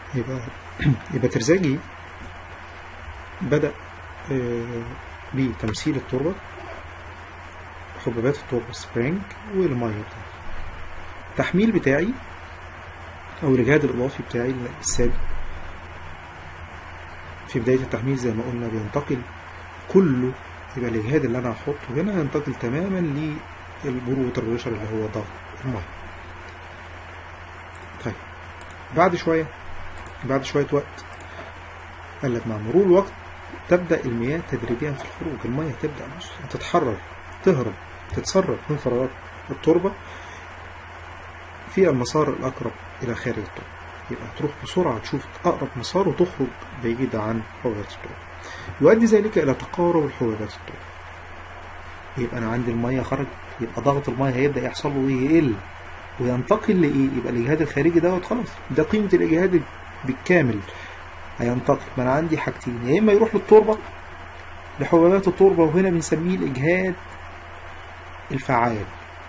يبقى يبقى ترزاجي بدأ آه، بتمثيل التربة حبوبات التربة سبرينج والمية بتاعتي التحميل بتاعي أو الإجهاد الإضافي بتاعي السابق في بداية التحميل زي ما قلنا بينتقل كله يبقى الإجهاد اللي أنا هحطه هنا ينتقل تماما للبرو بريشر اللي هو ضغط المية طيب بعد شوية بعد شوية وقت قال لك مع مرور الوقت تبدأ المياه تدريجيا في الخروج المياه تبدأ بص تتحرر تهرب تتسرب من فراغات التربة في المسار الأقرب إلى خارج التربة يبقى تروح بسرعة تشوف أقرب مسار وتخرج بعيد عن حبوبات التربة يؤدي ذلك إلى تقارب الحبوبات التربة يبقى أنا عندي المية خرج يبقى ضغط المية هيبدأ يحصل له إيه يقل وينتقل لإيه يبقى الإجهاد الخارجي دوت خلاص ده قيمة الإجهاد بالكامل هينتقل ما أنا عندي حاجتين يا إما يروح للتربة لحبوبات التربة وهنا بنسميه الإجهاد الفعال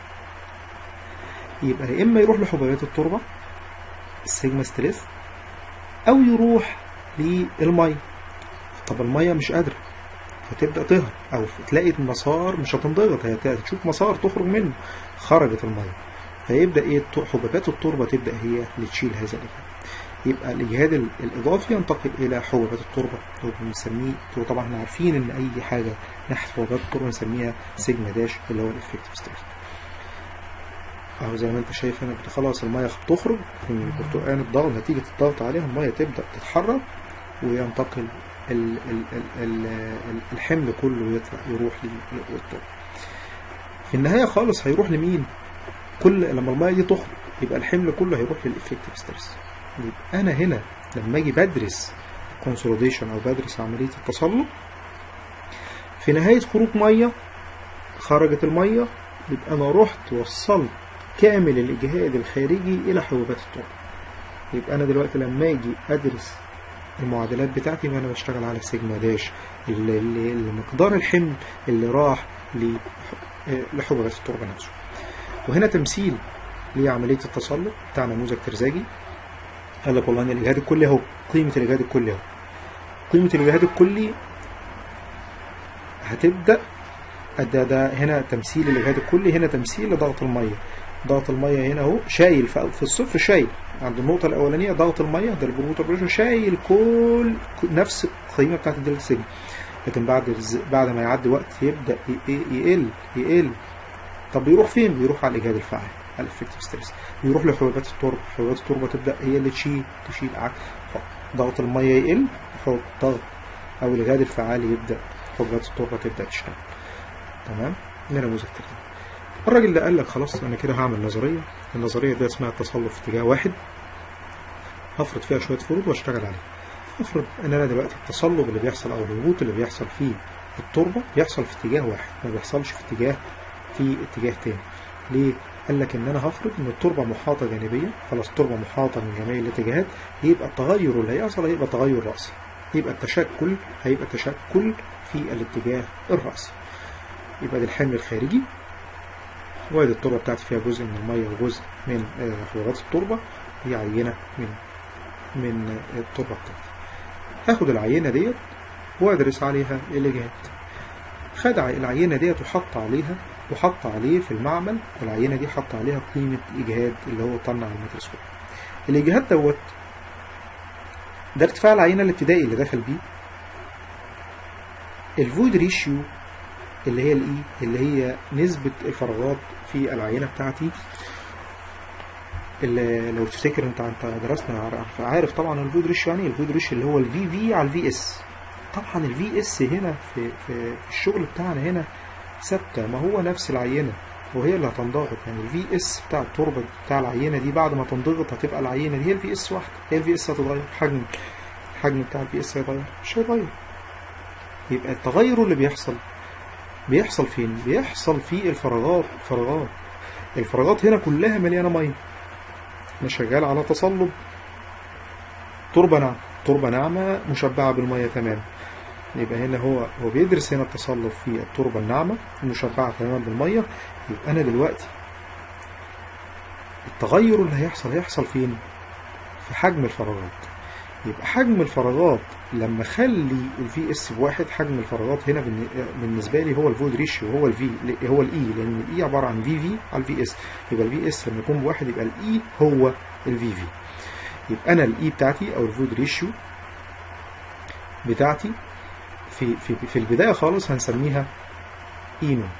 يبقى يا إما يروح لحبوبات التربة السيجما ستريس أو يروح للمية طب المية مش قادرة فتبدأ تهرب أو تلاقي المسار مش هتنضغط هي هتشوف مسار تخرج منه خرجت المية فيبدأ إيه حبوبات التربة تبدأ هي اللي تشيل هذا الإجهاد يبقى الإجهاد الإضافي ينتقل إلى حبوبات التربة اللي بنسميه طبعا احنا عارفين إن أي حاجة ناحية حبوبات التربة بنسميها سيجما داش اللي هو الإفكتيف ستريس أهو زي ما أنت شايف هنا خلاص المية بتخرج من البرتقال الضغط نتيجة الضغط عليها المية تبدأ تتحرك وينتقل ال ال ال ال الحمل كله يطلع يروح للتربة في النهاية خالص هيروح لمين؟ كل لما المية دي تخرج يبقى الحمل كله هيروح للإفكتيف ستريس يبقى أنا هنا لما أجي بدرس كونسوليديشن أو بدرس عملية التصلب في نهاية خروج مية خرجت المية يبقى أنا رحت وصلت كامل الإجهاد الخارجي إلى حبوبات التربة يبقى أنا دلوقتي لما أجي أدرس المعادلات بتاعتي وأنا بشتغل على سيجما داش المقدار الحمل اللي راح لحبوبات التربة نفسه وهنا تمثيل لعملية التصلب بتاع نموذج ترزاجي قال لك والله ان الاجهاد الكلي اهو قيمه الاجهاد الكلي اهو قيمه الاجهاد الكلي هتبدا ده ده هنا تمثيل الاجهاد الكلي هنا تمثيل لضغط الميه ضغط الميه هنا اهو شايل في الصفر شايل عند النقطه الاولانيه ضغط الميه ده البروتر بريشر شايل كل نفس القيمه بتاعت الدلتا سيجما لكن بعد بعد ما يعدي وقت يبدا يقل يقل طب بيروح فين بيروح على الاجهاد الفعال على الافكتيف ستريس بيروح لحبوبات التربه حبوبات التربه تبدا هي اللي تشيل تشيل عكس ضغط الميه يقل حط ضغط او الاجهاد الفعال يبدا حبوبات التربه تبدا تشتغل تمام ده نموذج ترتيب الراجل ده قال لك خلاص انا كده هعمل نظريه النظريه دي اسمها التصلب في اتجاه واحد هفرض فيها شويه فروض واشتغل عليها افرض ان انا دلوقتي التصلب اللي بيحصل او الهبوط اللي بيحصل في التربه بيحصل في اتجاه واحد ما بيحصلش في اتجاه في اتجاه تاني ليه قال لك ان انا هفرض ان التربه محاطه جانبيا خلاص التربه محاطه من جميع الاتجاهات يبقى التغير اللي هيحصل هيبقى تغير راسي يبقى التشكل هيبقى تشكل في الاتجاه الراسي يبقى ده الحمل الخارجي وادي التربه بتاعتي فيها جزء من الميه وجزء من حبوبات التربه هي عينه من من التربه بتاعتي هاخد العينه ديت وادرس عليها الاجهاد خد العينه ديت وحط عليها وحط عليه في المعمل العينة دي حط عليها قيمة إجهاد اللي هو طن على الميكروسكوب الإجهاد دوت ده ارتفاع العينة الابتدائي اللي دخل بيه الفويد ريشيو اللي هي الاي اللي هي نسبة الفراغات في العينة بتاعتي اللي لو تفتكر انت انت درسنا عارف, عارف طبعا الفويد ريشيو يعني الفويد ريشيو اللي هو الفي في على الفي اس طبعا الفي اس هنا في, في, في الشغل بتاعنا هنا ثابتة ما هو نفس العينة وهي اللي هتنضغط يعني الفي اس بتاع التربة بتاع العينة دي بعد ما تنضغط هتبقى العينة دي هي الفي اس واحدة هي الفي اس هتتغير حجم الحجم بتاع الفي اس هيتغير مش هيتغير يبقى التغير اللي بيحصل بيحصل فين؟ بيحصل في الفراغات فراغات الفراغات هنا كلها مليانة مية أنا شغال على تصلب تربة ناعمة تربة ناعمة مشبعة بالمية تماما يبقى هنا هو هو بيدرس هنا التصلب في التربة الناعمة المشبعة تماما بالمية يبقى أنا دلوقتي التغير اللي هيحصل هيحصل فين؟ في حجم الفراغات يبقى حجم الفراغات لما اخلي الفي اس بواحد حجم الفراغات هنا بالن- بالنسبه لي هو الفود ريشيو هو الفي هو الاي لان الاي عباره عن في في على الفي اس يبقى الفي اس لما يكون بواحد يبقى الاي هو الفي في يبقى انا الاي بتاعتي او الفود ريشيو بتاعتي في في في البدايه خالص هنسميها اي نود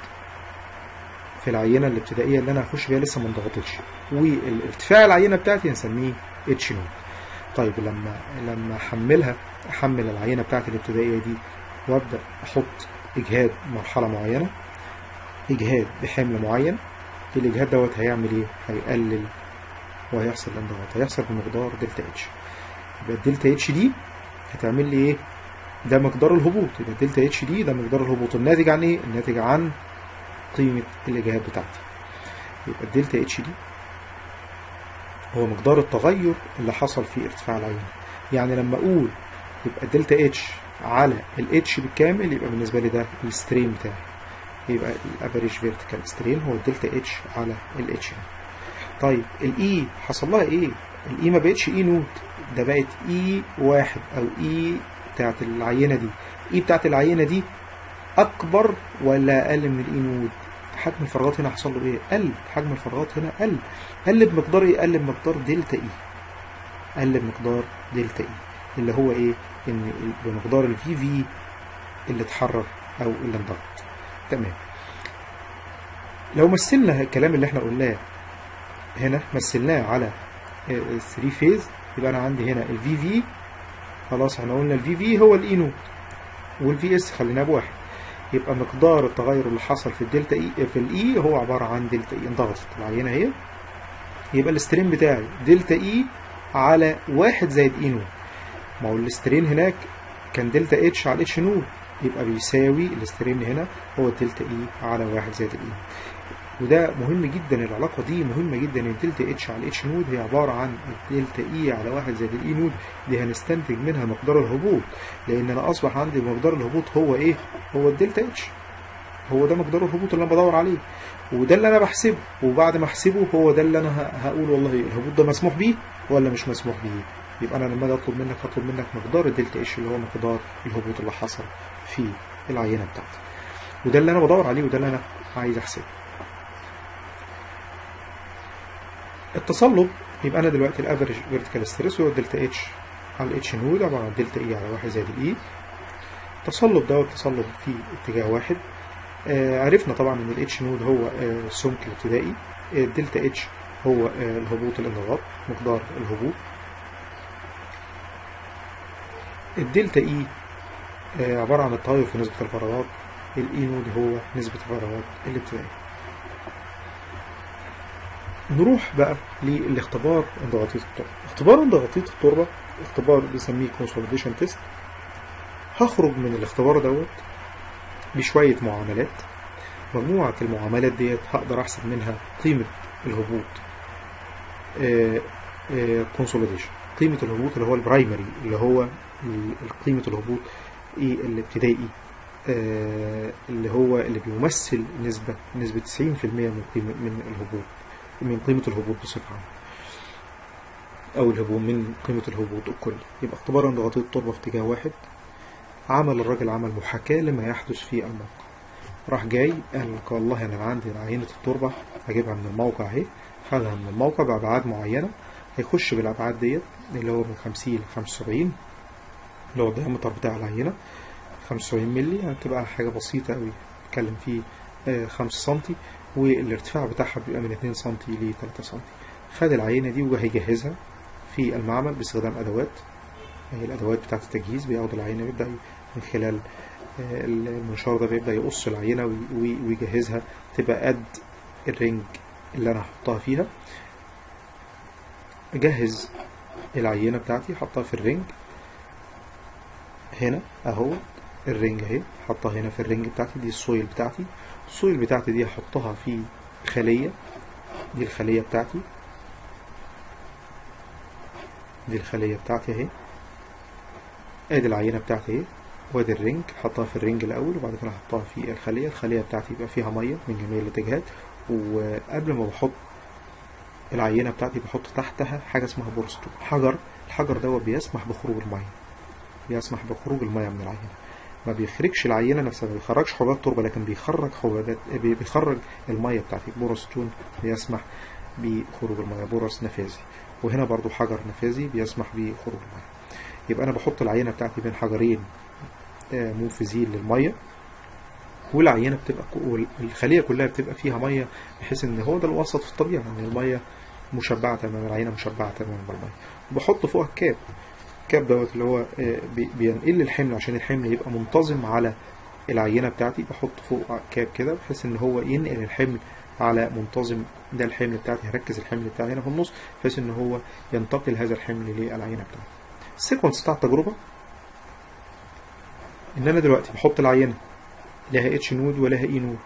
في العينه الابتدائيه اللي انا هخش بيها لسه ما انضغطتش والارتفاع العينه بتاعتي هنسميه اتش نود طيب لما لما احملها احمل العينه بتاعتي الابتدائيه دي وابدا احط اجهاد مرحله معينه اجهاد بحمل معين الاجهاد دوت هيعمل ايه هيقلل وهيحصل انضغاط هيحصل بمقدار دلتا اتش يبقى الدلتا اتش دي هتعمل لي ايه ده مقدار الهبوط يبقى الدلتا اتش دي ده مقدار الهبوط الناتج عن ايه الناتج عن قيمه الاجهاد بتاعتي يبقى الدلتا اتش دي هو مقدار التغير اللي حصل في ارتفاع العينه يعني لما اقول يبقى الدلتا اتش على الاتش بالكامل يبقى بالنسبه لي ده السترين بتاعي يبقى الافريج فيرتيكال سترين هو الدلتا اتش على الاتش طيب الاي حصل لها ايه الاي ما بقتش اي نوت ده بقت اي واحد او اي بتاعت العينه دي اي بتاعت العينه دي اكبر ولا اقل من الاي نود حجم الفراغات هنا حصل له ايه قل حجم الفراغات هنا قل قل بمقدار ايه قل بمقدار دلتا اي قل بمقدار دلتا اي اللي هو ايه ان بمقدار الفي في اللي اتحرر او اللي انضغط تمام لو مثلنا الكلام اللي احنا قلناه هنا مثلناه على 3 فيز يبقى انا عندي هنا الفي في خلاص احنا قلنا الفي في هو الاي نود والفي اس خليناه بواحد يبقى مقدار التغير اللي حصل في الدلتا اي في الاي هو عباره عن دلتا اي انضغطت العينه اهي يبقى السترين بتاعي دلتا اي على واحد زائد اي نود ما هو السترين هناك كان دلتا اتش على اتش نود يبقى بيساوي السترين هنا هو الدلتا اي على واحد زائد الاي وده مهم جدا العلاقة دي مهمة جدا ان دلتا اتش على اتش نود هي عبارة عن دلتا اي على واحد زائد الاي نود دي هنستنتج منها مقدار الهبوط لان انا اصبح عندي مقدار الهبوط هو ايه هو الدلتا اتش هو ده مقدار الهبوط اللي انا بدور عليه وده اللي انا بحسبه وبعد ما احسبه هو ده اللي انا ه- هقول والله الهبوط ده مسموح بيه ولا مش مسموح بيه يبقى انا لما اجي اطلب منك هطلب منك مقدار الدلتا اتش اللي هو مقدار الهبوط اللي حصل في العينه بتاعتي وده اللي انا بدور عليه وده اللي انا عايز احسبه التصلب يبقى انا دلوقتي الافريج فيرتيكال ستريس هو الدلتا اتش على الاتش نود عباره عن دلتا اي على واحد زائد الاي التصلب دوت تصلب في اتجاه واحد آه عرفنا طبعا ان الاتش نود هو آه السمك الابتدائي آه، الدلتا اتش هو آه الهبوط الانضغاط مقدار الهبوط الدلتا اي آه عباره عن التغير في نسبه الفراغات الاي نود هو نسبه الفراغات الابتدائيه نروح بقى للاختبار انضغاطية التربة اختبار انضغاطية التربة اختبار بنسميه consolidation تيست هخرج من الاختبار دوت بشوية معاملات مجموعة المعاملات ديت هقدر احسب منها قيمة الهبوط كونسوليديشن قيمة الهبوط اللي هو البرايمري اللي هو ال- قيمة الهبوط ايه الابتدائي آه، اللي هو اللي بيمثل نسبة نسبة 90% من قيمة من الهبوط من قيمة الهبوط بصفة عامة أو الهبوط من قيمة الهبوط الكلي يبقى اختبار انضغاطية التربة في اتجاه واحد عمل الراجل عمل محاكاة لما يحدث في الموقع راح جاي قال لك والله أنا عندي عينة التربة هجيبها من الموقع أهي خدها من الموقع بأبعاد معينة هيخش بالأبعاد ديت اللي هو من 50 ل 75 اللي هو الديامتر بتاع العينة 75 مللي هتبقى حاجة بسيطة أوي نتكلم فيه 5 سنتي والارتفاع بتاعها بيبقى من 2 سم ل 3 سم خد العينة دي وهيجهزها في المعمل باستخدام أدوات هي الأدوات بتاعة التجهيز بياخد العينة بيبدأ من خلال آه، المنشار ده بيبدأ يقص العينة وي- وي- ويجهزها تبقى قد الرنج اللي أنا هحطها فيها أجهز العينة بتاعتي حطها في الرنج هنا أهو الرنج اهي حطها هنا في الرنج بتاعتي دي السويل بتاعتي السويل بتاعتي دي هحطها في خلية دي الخلية بتاعتي دي الخلية بتاعتي اهي ادي العينة بتاعتي اهي وادي الرنج حطها في الرنج الاول وبعد كده احطها في الخلية الخلية بتاعتي يبقى فيها مية من جميع الاتجاهات وقبل ما بحط العينة بتاعتي بحط تحتها حاجة اسمها بورستو حجر الحجر دوت بيسمح بخروج الميه بيسمح بخروج الميه من العينه ما بيخرجش العينه نفسها ما بيخرجش حبيبات تربه لكن بيخرج حبيبات بي- بيخرج الميه بتاعتي بوروستون بيسمح بخروج الميه بورس نفاذي وهنا برضو حجر نفاذي بيسمح بخروج الميه يبقى انا بحط العينه بتاعتي بين حجرين آه، منفذين للميه والعينه بتبقى والخليه كلها بتبقى فيها ميه بحيث ان هو ده الوسط في الطبيعه ان الميه مشبعه تماما العينه مشبعه تماما بالميه وبحط فوقها الكاب الكاب دوت اللي هو آه، بي- بينقل لي الحمل عشان الحمل يبقى منتظم على العينه بتاعتي بحط فوق كاب كده بحيث ان هو ينقل الحمل على منتظم ده الحمل بتاعتي هركز الحمل بتاعي هنا في النص بحيث ان هو ينتقل هذا الحمل للعينه بتاعتي السيكونس بتاع التجربه ان انا دلوقتي بحط العينه لها اتش نود ولها اي نود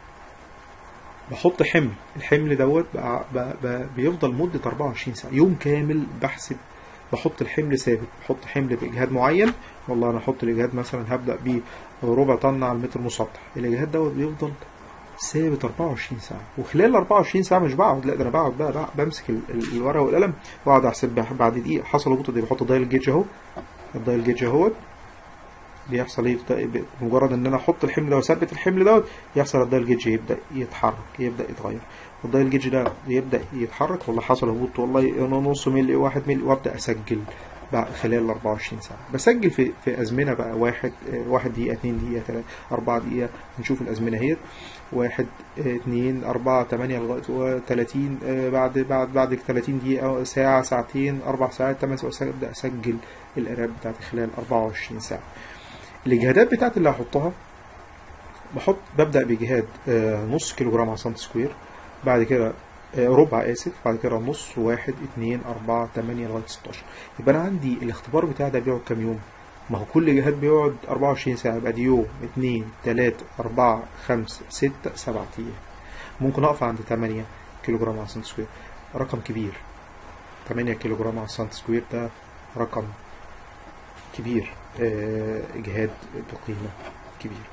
بحط حمل الحمل دوت بقى بقى بقى بيفضل مدة 24 ساعة يوم كامل بحسب بحط الحمل ثابت بحط حمل بإجهاد معين والله أنا أحط الإجهاد مثلا هبدأ بيه ربع طن على المتر مسطح الإجهاد دوت بيفضل ثابت 24 ساعة وخلال ال 24 ساعة مش بقعد لا ده أنا بقعد بقى, بقى بمسك ال- ال- الورقة والقلم وأقعد أحسب بعد دقيقة حصل هبوط قد إيه بحط دايل جيج أهو الدايل جيج أهوت بيحصل ايه بت- مجرد ان انا احط الحمل ده واثبت الحمل دوت يحصل الدايل جيج يبدا يتحرك يبدا يتغير والدايل جيج ده يبدا يتحرك والله حصل هبوط والله نص ملي واحد ملي وابدا اسجل بقى خلال ال 24 ساعة بسجل في في أزمنة بقى واحد آه، واحد دقيقة اتنين دقيقة تلاتة أربعة دقيقة نشوف الأزمنة اهيت واحد آه، اتنين أربعة تمانية لغاية تلاتين آه، بعد بعد بعد تلاتين دقيقة ساعة ساعتين أربع ساعات تمن ساعات أبدأ أسجل القراءات بتاعتي خلال 24 ساعة الإجهادات بتاعتي اللي هحطها بحط ببدأ بإجهاد آه، نص كيلو جرام على سنتي سكوير بعد كده آه، ربع آسف بعد كده نص واحد اتنين أربعة تمانية لغاية 16 يبقى أنا عندي الاختبار بتاعي ده بيقعد كام يوم؟ ما هو كل جهاد بيقعد 24 ساعة يبقى دي يوم اتنين تلاتة أربعة خمسة ستة سبعة أيام ممكن أقف عند 8 كيلو جرام على سنتي سكوير رقم كبير 8 كيلو جرام على سنتي سكوير ده رقم كبير آه، إجهاد بقيمة كبيرة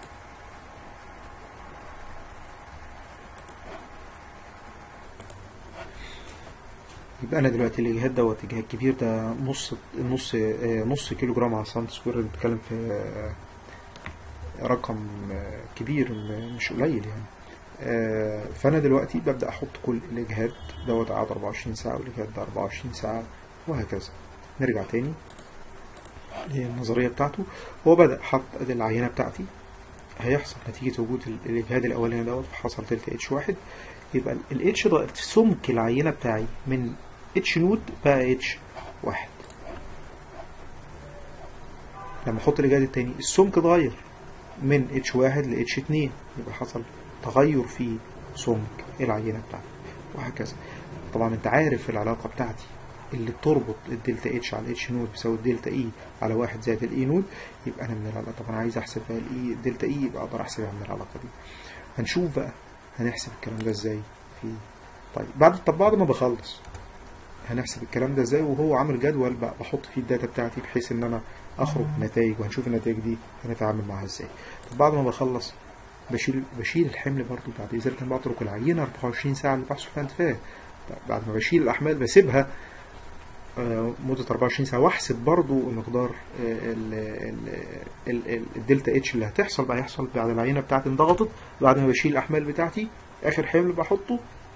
يبقى أنا دلوقتي الإجهاد دوت إجهاد كبير ده نص نص آه، نص كيلو جرام على سنتي سكوير بنتكلم في آه، رقم آه، كبير م- مش قليل يعني آه، فأنا دلوقتي ببدأ أحط كل الإجهاد دوت قعد 24 ساعة والإجهاد ده 24 ساعة وهكذا نرجع تاني للنظرية بتاعته هو بدأ حط ادي العينة بتاعتي هيحصل نتيجة وجود ال- الإجهاد الأولاني دوت فحصل دلتا اتش واحد يبقى الاتش ده سمك العينة بتاعي من اتش نود بقى اتش واحد لما احط الإجهاد التاني السمك اتغير من اتش واحد ل اتش اتنين يبقى حصل تغير في سمك العينة بتاعتي وهكذا طبعا انت عارف العلاقة بتاعتي اللي بتربط الدلتا اتش على الاتش نود بيساوي الدلتا اي على واحد زائد الاي نود يبقى انا من العلاقة طب انا عايز احسب بقى الاي الدلتا اي يبقى اقدر احسبها من العلاقة دي هنشوف بقى هنحسب الكلام ده ازاي في طيب بعد طب بعد ما بخلص هنحسب الكلام ده ازاي وهو عامل جدول بقى بحط فيه الداتا بتاعتي بحيث ان انا اخرج نتائج وهنشوف النتائج دي هنتعامل معاها ازاي طب بعد ما بخلص بشيل بشيل الحمل برضو بعد اذا كان بترك العينه 24 ساعه اللي بحصل فيها انتفاخ بعد ما بشيل الاحمال بسيبها آه، مدة 24 ساعة واحسب برضو مقدار آه، ال- ال- ال- ال- الدلتا اتش اللي هتحصل بقى هيحصل بعد العينة بتاعتي انضغطت بعد ما بشيل الأحمال بتاعتي آخر حمل بحطه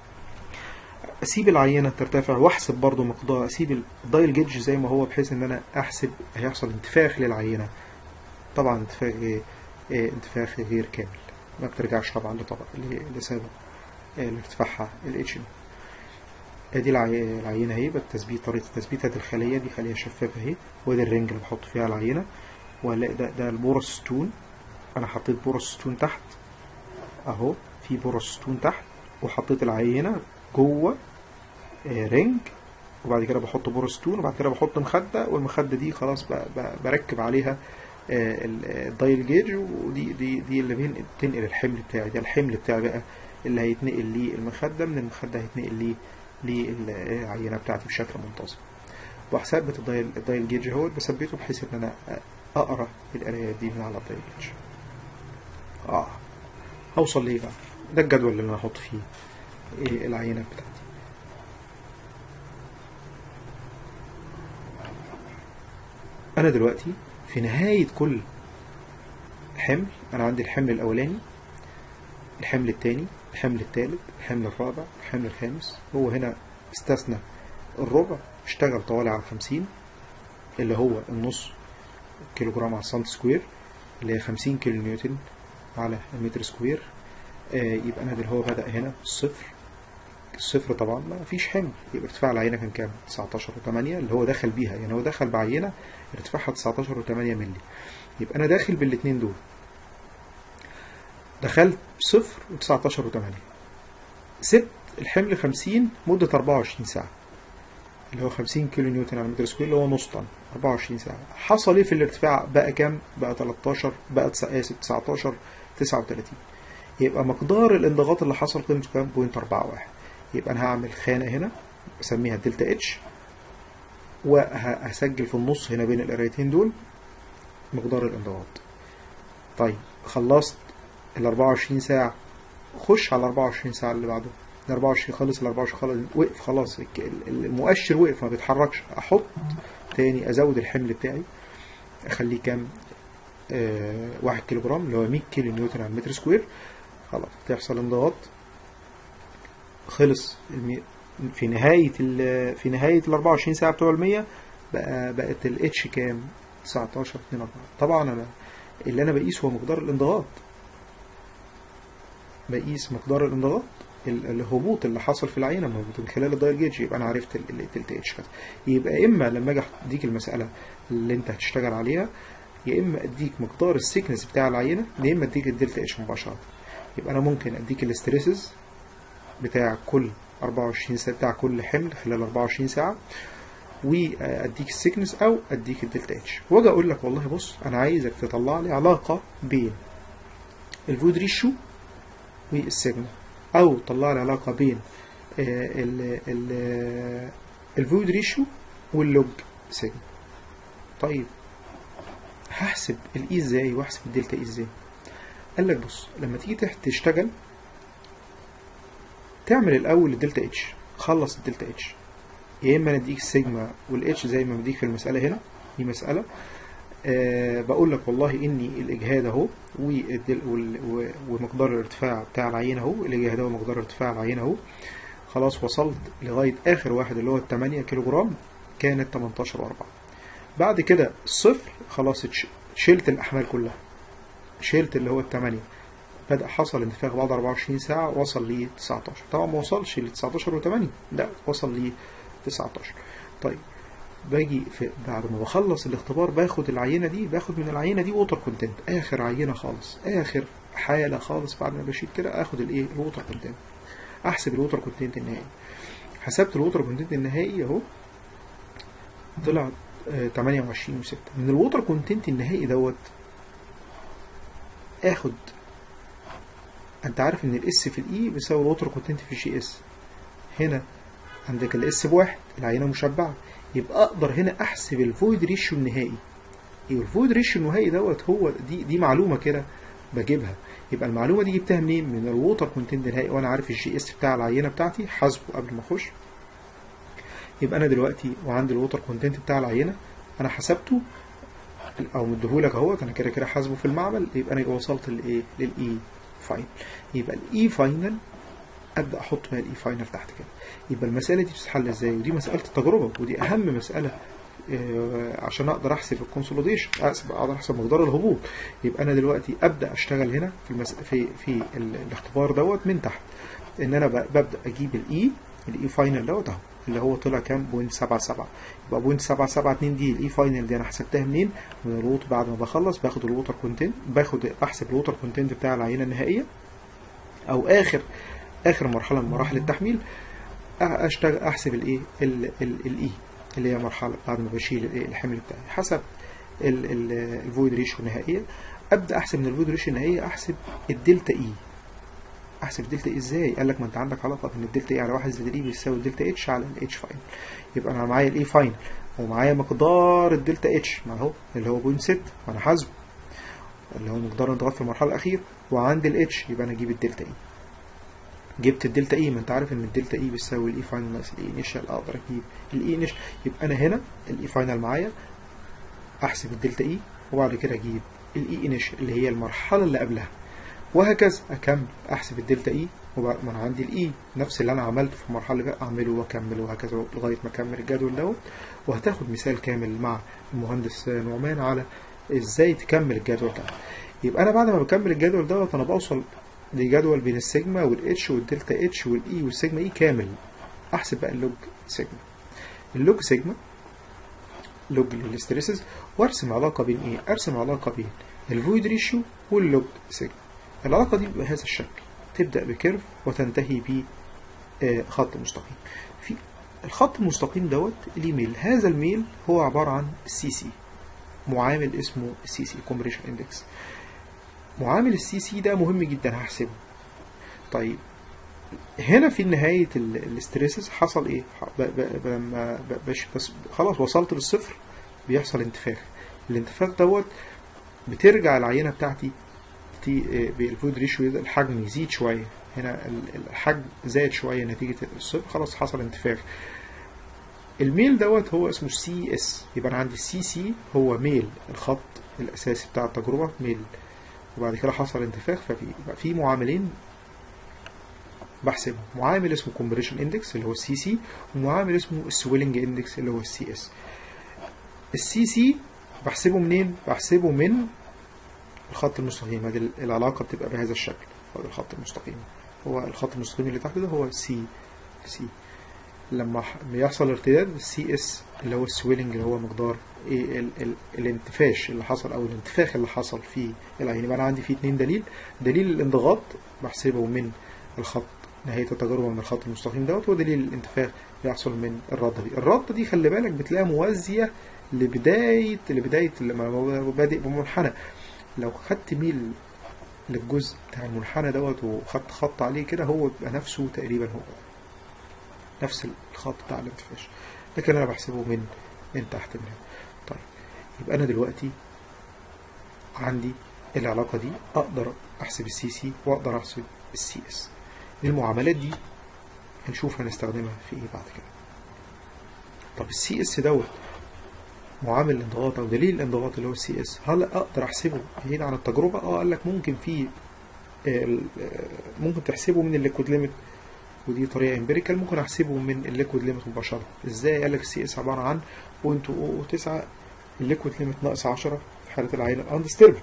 أسيب العينة ترتفع وأحسب برضو مقدار أسيب الدايل جيج زي ما هو بحيث إن أنا أحسب هيحصل انتفاخ للعينة طبعا انتفاخ إيه؟ إيه، انتفاخ غير كامل ما بترجعش طبعا لطبق ل- لسبب آه، لارتفاعها الاتش ادي العي- العينة اهي بالتثبيت طريقة تثبيت ادي الخلية دي خلية شفافة اهي وادي الرنج اللي بحط فيها العينة وهنلاقي ده ده البورستون انا حطيت بورستون تحت اهو في بورستون تحت وحطيت العينة جوه آه، رنج وبعد كده بحط بورستون وبعد كده بحط مخدة والمخدة دي خلاص ب- ب- بركب عليها آه، ال- الدايل جيج ودي دي دي اللي بين- بتنقل الحمل بتاعي ده الحمل بتاعي بقى اللي هيتنقل ليه المخدة من المخدة هيتنقل ليه للعينة بتاعتي بشكل منتظم وهثبت الدايل الدايل جيج اهوت بثبته بحيث ان انا اقرا القرايات دي من على الدايل جيج اه هوصل ليه بقى ده الجدول اللي انا هحط فيه إيه العينة بتاعتي انا دلوقتي في نهاية كل حمل انا عندي الحمل الاولاني الحمل الثاني الحمل الثالث الحمل الرابع الحمل الخامس هو هنا استثنى الربع اشتغل طوالي على 50 اللي هو النص كيلو جرام على سنت سكوير اللي هي 50 كيلو نيوتن على المتر سكوير آه يبقى انا اللي هو بدأ هنا الصفر الصفر طبعا ما فيش حمل يبقى ارتفاع العينة كان كام 19 و8 اللي هو دخل بيها يعني هو دخل بعينة ارتفاعها 19 و8 مللي يبقى انا داخل بالاثنين دول دخلت صفر و19 و8 سبت الحمل 50 مدة 24 ساعة اللي هو 50 كيلو نيوتن على متر سكوير اللي هو نص طن 24 ساعة حصل ايه في الارتفاع بقى كام بقى 13 بقى اسف 19 39 يبقى مقدار الانضغاط اللي حصل قيمته كام بوينت 41 يبقى انا هعمل خانة هنا بسميها دلتا اتش وهسجل في النص هنا بين القرايتين دول مقدار الانضغاط طيب خلصت ال 24 ساعة خش على ال 24 ساعة اللي بعده ال 24 خلص ال 24 خلص وقف خلاص المؤشر وقف ما بيتحركش احط تاني ازود الحمل بتاعي اخليه كام آه واحد كيلو جرام اللي هو 100 كيلو نيوتن على المتر سكوير خلاص تحصل انضغاط خلص المي... في نهاية ال... في نهاية ال 24 ساعة بتوع ال 100 بقى بقت الاتش كام 19 2 4 طبعا انا اللي انا بقيسه هو مقدار الانضغاط بقيس مقدار الانضغاط الهبوط اللي حصل في العينه من خلال الداير جيج يبقى انا عرفت الدلتا اتش كده يبقى اما لما اجي اديك المساله اللي انت هتشتغل عليها يا اما اديك مقدار السيكنس بتاع العينه يا اما اديك الدلتا اتش مباشره يبقى انا ممكن اديك الاستريسز بتاع كل 24 ساعه بتاع كل حمل خلال 24 ساعه واديك السيكنس او اديك الدلتا اتش واجي اقول لك والله بص انا عايزك تطلع لي علاقه بين الفود ريشيو والسيجما او طلع لي علاقه بين الفود ريشيو واللوج سيجما طيب هحسب الاي ازاي واحسب الدلتا اي ازاي قال لك بص لما تيجي تشتغل تعمل الاول الدلتا اتش خلص الدلتا اتش يا اما نديك السيجما والاتش زي ما بديك في المساله هنا دي مساله أه بقول لك والله اني الاجهاد اهو ومقدار الارتفاع بتاع العينه اهو الاجهاد اهو ومقدار ارتفاع العينه اهو خلاص وصلت لغايه اخر واحد اللي هو ال 8 كيلو جرام كانت 18 و4 بعد كده الصفر خلاص شلت الاحمال كلها شلت اللي هو ال 8 بدأ حصل انتفاخ بعد 24 ساعة وصل ل 19 طبعا ما وصلش ل 19 و8 لا وصل ل 19 طيب باجي في بعد ما بخلص الاختبار باخد العينة دي باخد من العينة دي ووتر كونتنت آخر عينة خالص آخر حالة خالص بعد ما بشيل كده آخد الإيه الووتر كونتنت أحسب الووتر كونتنت النهائي حسبت الووتر كونتنت النهائي أهو طلع 28 و6 من الووتر كونتنت النهائي دوت آخد أنت عارف إن الإس في الإي بيساوي الووتر كونتنت في الجي إس هنا عندك الاس بواحد العينة مشبعة يبقى اقدر هنا احسب الفويد ريشيو النهائي يبقى الفويد ريشيو النهائي دوت هو دي دي معلومه كده بجيبها يبقى المعلومه دي جبتها منين من الووتر كونتنت النهائي وانا عارف الجي اس بتاع العينه بتاعتي حاسبه قبل ما اخش يبقى انا دلوقتي وعندي الووتر كونتنت بتاع العينه انا حسبته او مديهولك اهوت انا كده كده حاسبه في المعمل يبقى انا وصلت لايه للاي فاينل يبقى الاي فاينل ابدا احط بقى الاي فاينل تحت كده يبقى المساله دي بتتحل ازاي ودي مساله التجربه ودي اهم مساله عشان اقدر احسب الكونسوليديشن احسب اقدر احسب مقدار الهبوط يبقى انا دلوقتي ابدا اشتغل هنا في المس... في في الاختبار دوت من تحت ان انا ببدا اجيب الاي الاي فاينل دوت اهو اللي هو طلع كام بوينت سبعة سبعة يبقى بوينت سبعة سبعة اتنين دي الاي فاينل دي انا حسبتها منين من الووت بعد ما بخلص باخد الووتر كونتنت باخد بحسب الووتر كونتنت بتاع العينه النهائيه او اخر اخر مرحله من مراحل التحميل اشتغل احسب الايه الاي اللي هي مرحله بعد ما بشيل الايه الحمل بتاعي حسب الفويد ريشيو النهائيه ابدا احسب من الفويد ريشيو النهائيه احسب الدلتا اي احسب الدلتا اي ازاي قال لك ما انت عندك علاقه بين الدلتا اي على 1 زائد الاي بيساوي الدلتا اتش على الاتش فاين يبقى انا معايا الاي فاين ومعايا مقدار الدلتا اتش ما هو اللي هو بوينت 6 وانا حاسبه اللي هو مقدار الانضغاط في المرحله الاخيره وعندي الاتش يبقى انا اجيب الدلتا اي جبت الدلتا اي ما انت عارف ان الدلتا اي بيساوي الاي فاينل ناقص الاي انيشال اقدر اجيب الاي انيشال يبقى انا هنا الاي فاينل معايا احسب الدلتا اي وبعد كده اجيب الاي انيش اللي هي المرحله اللي قبلها وهكذا اكمل احسب الدلتا اي وبعد ما انا عندي الاي نفس اللي انا عملته في المرحله اللي اعمله واكمل وهكذا لغايه ما اكمل الجدول دوت وهتاخد مثال كامل مع المهندس نعمان على ازاي تكمل الجدول ده يبقى انا بعد ما بكمل الجدول دوت انا بوصل لجدول بين السيجما والاتش والدلتا اتش والاي والسيجما اي كامل احسب بقى اللوج سيجما اللوج سيجما لوج للستريسز وارسم علاقه بين ايه ارسم علاقه بين الفويد ريشيو واللوج سيجما العلاقه دي بهذا الشكل تبدا بكيرف وتنتهي بخط مستقيم في الخط المستقيم دوت ليه ميل هذا الميل هو عباره عن سي سي معامل اسمه السي سي كومبريشن اندكس معامل السي سي ده مهم جدا هحسبه طيب هنا في نهاية الاستريسز حصل ايه لما بش بس خلاص وصلت للصفر بيحصل انتفاخ الانتفاخ دوت بترجع العينة بتاعتي بالفود ريشيو الحجم يزيد شوية هنا الحجم زاد شوية نتيجة الصفر خلاص حصل انتفاخ الميل دوت هو اسمه سي اس يبقى انا عندي السي سي هو ميل الخط الاساسي بتاع التجربة ميل وبعد كده حصل انتفاخ ففي في معاملين بحسبه معامل اسمه كومبريشن اندكس اللي هو السي سي ومعامل اسمه السويلنج اندكس اللي هو السي اس السي سي بحسبه منين بحسبه من الخط المستقيم هذه العلاقه بتبقى بهذا الشكل هو الخط المستقيم هو الخط المستقيم اللي تحت ده هو سي سي لما بيحصل ارتداد السي اس اللي هو السويلنج اللي هو مقدار ايه ال ال الانتفاش اللي حصل او الانتفاخ اللي حصل في العين يبقى انا عندي فيه اتنين دليل دليل الانضغاط بحسبه من الخط نهاية التجربة من الخط المستقيم دوت ودليل الانتفاخ بيحصل من الردة دي الردة دي خلي بالك بتلاقيها موازية لبداية لبداية لما بادئ بمنحنى لو خدت ميل للجزء بتاع المنحنى دوت وخدت خط عليه كده هو بيبقى نفسه تقريبا هو نفس الخط بتاع الانتفاش لكن انا بحسبه من من تحت من هنا طيب يبقى انا دلوقتي عندي العلاقة دي اقدر احسب السي سي واقدر احسب السي اس المعاملات دي هنشوف هنستخدمها في ايه بعد كده طب السي اس دوت معامل الانضغاط او دليل الانضغاط اللي هو السي اس هل اقدر احسبه بعيد عن التجربه اه قال لك ممكن في ممكن تحسبه من الليكويد ليميت ودي طريقه امبيريكال ممكن احسبه من الليكويد ليميت مباشره ازاي قال لك السي اس عباره عن 0.009 الليكويد ليميت ناقص 10 في حاله العينه الاندستربل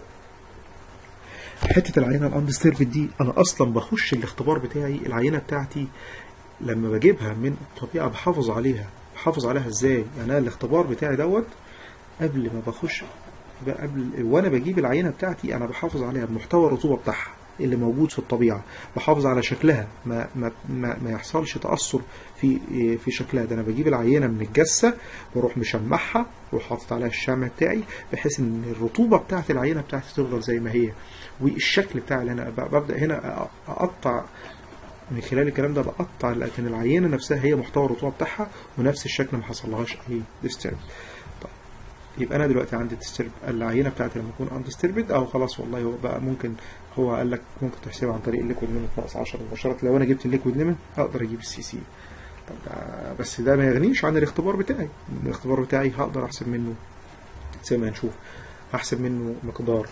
حته العينه الاندستربل دي انا اصلا بخش الاختبار بتاعي العينه بتاعتي لما بجيبها من الطبيعه بحافظ عليها بحافظ عليها ازاي يعني انا الاختبار بتاعي دوت قبل ما بخش قبل وانا بجيب العينه بتاعتي انا بحافظ عليها بمحتوى الرطوبه بتاعها اللي موجود في الطبيعه بحافظ على شكلها ما ما ما, ما يحصلش تاثر في في شكلها ده انا بجيب العينه من الجثه واروح مشمعها واروح حاطط عليها الشمع بتاعي بحيث ان الرطوبه بتاعت العينه بتاعتي تفضل زي ما هي والشكل بتاعي اللي انا ببدا هنا اقطع من خلال الكلام ده بقطع لكن العينه نفسها هي محتوى الرطوبه بتاعها ونفس الشكل ما حصلهاش اي ديسترب طيب يبقى انا دلوقتي عندي ديسترب العينه بتاعتي لما تكون اندستربد او خلاص والله هو بقى ممكن هو قال لك ممكن تحسبها عن طريق الليكويد ليميت ناقص 10 مباشره لو انا جبت الليكويد ليميت اقدر اجيب السي سي طب ده بس ده ما يغنيش عن الاختبار بتاعي الاختبار بتاعي هقدر احسب منه زي ما هنشوف هحسب منه مقدار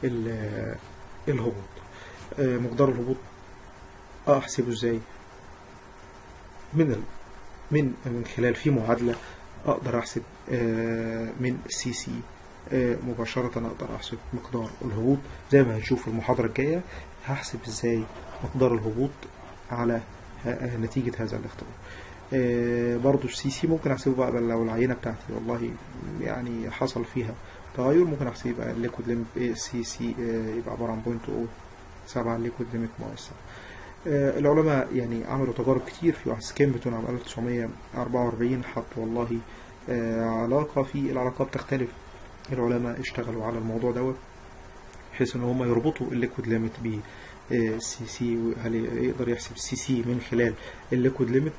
الهبوط مقدار الهبوط احسبه ازاي من ال... من من خلال في معادله اقدر احسب من السي سي مباشرة أقدر أحسب مقدار الهبوط زي ما هنشوف في المحاضرة الجاية هحسب إزاي مقدار الهبوط على نتيجة هذا الاختبار برضو السي سي ممكن أحسبه بقى لو العينة بتاعتي والله يعني حصل فيها تغير ممكن أحسب يبقى الليكويد ليميت سي سي يبقى عبارة عن بوينت أو سبعة الليكويد ليميت ناقص العلماء يعني عملوا تجارب كتير في واحد سكيمبتون عام 1944 حط والله علاقة في العلاقات تختلف العلماء اشتغلوا على الموضوع دوت بحيث ان هم يربطوا الليكويد ليميت ب سي سي هل يقدر يحسب السي سي من خلال الليكويد ليميت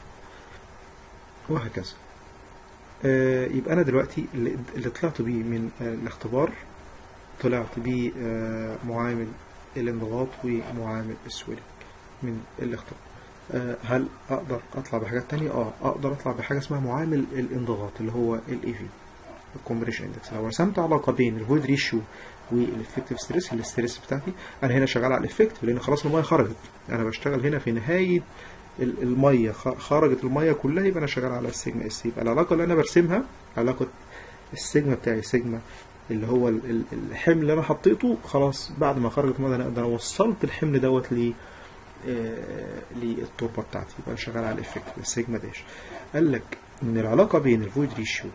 وهكذا يبقى انا دلوقتي اللي طلعت بيه من الاختبار طلعت بيه معامل الانضغاط ومعامل السويلنج من الاختبار هل اقدر اطلع بحاجات تانية اه اقدر اطلع بحاجة اسمها معامل الانضغاط اللي هو الاي في الكومبريشن اندكس لو رسمت علاقه بين الفويد ريشيو والافكتيف ستريس الاستريس بتاعتي انا هنا شغال على الافكت لان خلاص الميه خرجت انا بشتغل هنا في نهايه ال- الميه خ- خرجت الميه كلها يبقى انا شغال على السيجما اس يبقى العلاقه اللي انا برسمها علاقه السيجما بتاعي سيجما اللي هو ال- ال- الحمل اللي انا حطيته خلاص بعد ما خرجت الميه انا اقدر وصلت الحمل دوت ل آه، للتربه بتاعتي يبقى انا شغال على الافكت السيجما داش قال لك ان العلاقه بين الفويد ريشيو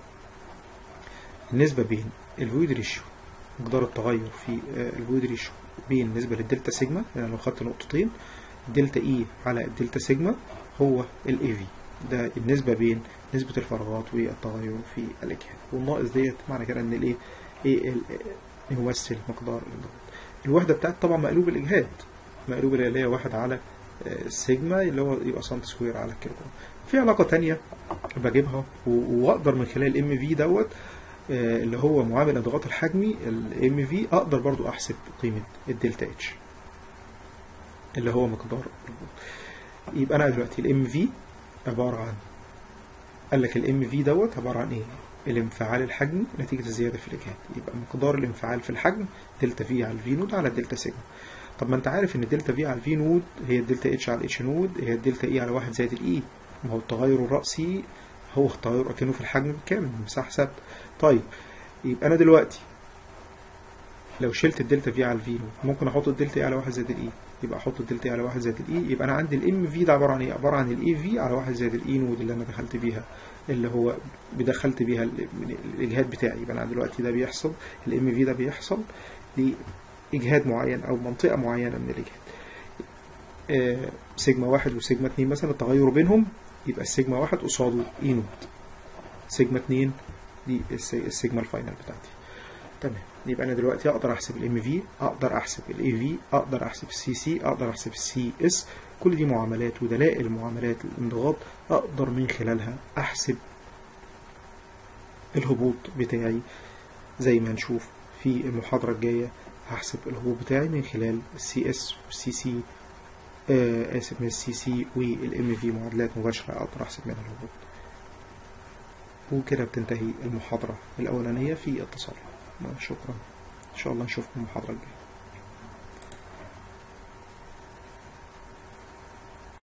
النسبه بين الفويد ريشيو مقدار التغير في آه، الفويد ريشيو بين النسبه للدلتا سيجما يعني لو خدت نقطتين دلتا اي على الدلتا سيجما هو الاي في ده النسبه بين نسبه الفراغات والتغير في الاجهاد والناقص ديت معنى كده ان الايه ايه ال- يمثل مقدار الضغط الوحده بتاعت طبعا مقلوب الاجهاد مقلوب اللي هي واحد على آه، السيجما اللي هو يبقى سنت سكوير على الكيلو في علاقه تانية بجيبها و- واقدر من خلال الام في دوت آه، اللي هو معامل الانضغاط الحجمي الام في اقدر برضو احسب قيمه الدلتا اتش اللي هو مقدار الضغط يبقى انا دلوقتي الام في عباره عن قال لك الام في دوت عباره عن ايه الانفعال الحجمي نتيجه الزياده في الاجهاد يبقى مقدار الانفعال في الحجم دلتا في على الفي نود على الدلتا سيجما طب ما انت عارف ان الدلتا في على الفي نود هي الدلتا اتش على الاتش نود هي الدلتا اي على واحد زائد الاي ما هو التغير الرأسي هو التغير اكنه في الحجم بالكامل مساحه ثابته طيب يبقى انا دلوقتي لو شلت الدلتا في على الفي نود ممكن احط الدلتا اي على واحد زائد الاي يبقى احط الدلتا اي على واحد زائد الاي يبقى انا عندي الام في ده عباره عن ايه عباره عن الاي في على واحد زائد الاي نود اللي انا دخلت بيها اللي هو بدخلت بيها ال- الاجهاد بتاعي يبقى انا دلوقتي ده بيحصل الام في ده بيحصل لاجهاد معين او منطقه معينه من الاجهاد آه، سيجما واحد وسيجما اتنين مثلا التغير بينهم يبقى السيجما واحد قصاده اي نود سيجما اتنين دي الس- السيجما الفاينل بتاعتي تمام يبقى انا دلوقتي اقدر احسب الام في اقدر احسب الاي في اقدر احسب السي سي اقدر احسب السي اس كل دي معاملات ودلائل معاملات الانضغاط اقدر من خلالها احسب الهبوط بتاعي زي ما هنشوف في المحاضرة الجاية هحسب الهبوط بتاعي من خلال السي اس والسي سي آه اسف من السي سي والام في معادلات مباشرة اقدر احسب منها الهبوط وكده بتنتهي المحاضرة الأولانية في التصرف شكرا إن شاء الله نشوفكم المحاضرة الجاية